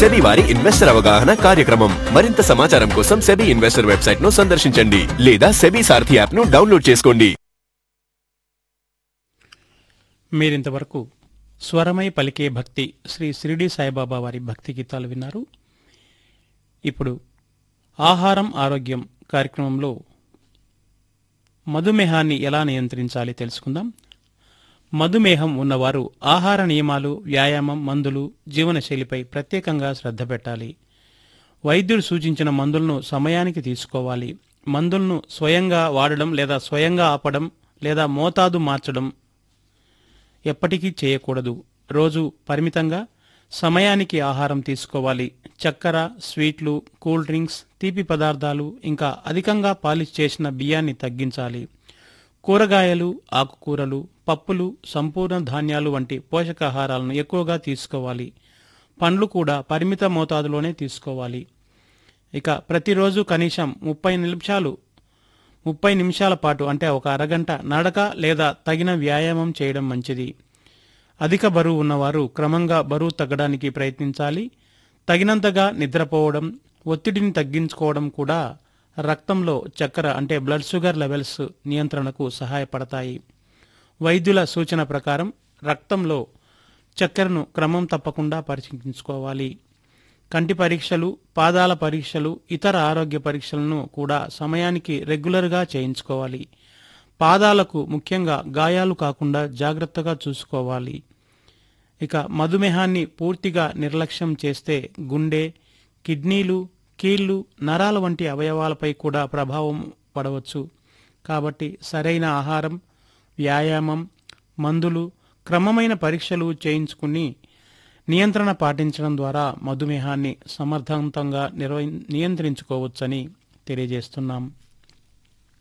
SEBI వారి investor అవగాహన కార్యక్రమం మరింత సమాచారం కోసం సెబీ ఇన్వెస్టర్ వెబ్సైట్ ను సందర్శించండి లేదా సెబీ సారథి యాప్ ను డౌన్లోడ్ చేసుకోండి మీరింతవరకు స్వరమై పలికే భక్తి శ్రీ షిరిడి సాయిబాబా వారి భక్తి గీతాలు విన్నారు ఇప్పుడు ఆహారం ఆరోగ్యం కార్యక్రమంలో మధుమేహాన్ని ఎలా నియంత్రించాలి తెలుసుకుందాం మధుమేహం ఉన్నవారు ఆహార నియమాలు వ్యాయామం మందులు జీవనశైలిపై ప్రత్యేకంగా శ్రద్ధ పెట్టాలి వైద్యుడు సూచించిన మందులను సమయానికి తీసుకోవాలి మందులను స్వయంగా వాడడం లేదా స్వయంగా ఆపడం లేదా మోతాదు మార్చడం ఎప్పటికీ చేయకూడదు రోజు పరిమితంగా సమయానికి ఆహారం తీసుకోవాలి చక్కెర స్వీట్లు కూల్ డ్రింక్స్ తీపి పదార్థాలు ఇంకా అధికంగా పాలిష్ చేసిన బియ్యాన్ని తగ్గించాలి కూరగాయలు ఆకుకూరలు పప్పులు సంపూర్ణ ధాన్యాలు వంటి పోషకాహారాలను ఎక్కువగా తీసుకోవాలి పండ్లు కూడా పరిమిత మోతాదులోనే తీసుకోవాలి ఇక ప్రతిరోజు కనీసం ముప్పై నిమిషాలు ముప్పై నిమిషాల పాటు అంటే ఒక అరగంట నడక లేదా తగిన వ్యాయామం చేయడం మంచిది అధిక బరువు ఉన్నవారు క్రమంగా బరువు తగ్గడానికి ప్రయత్నించాలి తగినంతగా నిద్రపోవడం ఒత్తిడిని తగ్గించుకోవడం కూడా రక్తంలో చక్కెర అంటే బ్లడ్ షుగర్ లెవెల్స్ నియంత్రణకు సహాయపడతాయి వైద్యుల సూచన ప్రకారం రక్తంలో చక్కెరను క్రమం తప్పకుండా పరీక్షించుకోవాలి కంటి పరీక్షలు పాదాల పరీక్షలు ఇతర ఆరోగ్య పరీక్షలను కూడా సమయానికి రెగ్యులర్గా చేయించుకోవాలి పాదాలకు ముఖ్యంగా గాయాలు కాకుండా జాగ్రత్తగా చూసుకోవాలి ఇక మధుమేహాన్ని పూర్తిగా నిర్లక్ష్యం చేస్తే గుండె కిడ్నీలు కీళ్లు నరాల వంటి అవయవాలపై కూడా ప్రభావం పడవచ్చు కాబట్టి సరైన ఆహారం వ్యాయామం మందులు క్రమమైన పరీక్షలు చేయించుకుని నియంత్రణ పాటించడం ద్వారా మధుమేహాన్ని సమర్థవంతంగా నిర్వ నియంత్రించుకోవచ్చని తెలియజేస్తున్నాం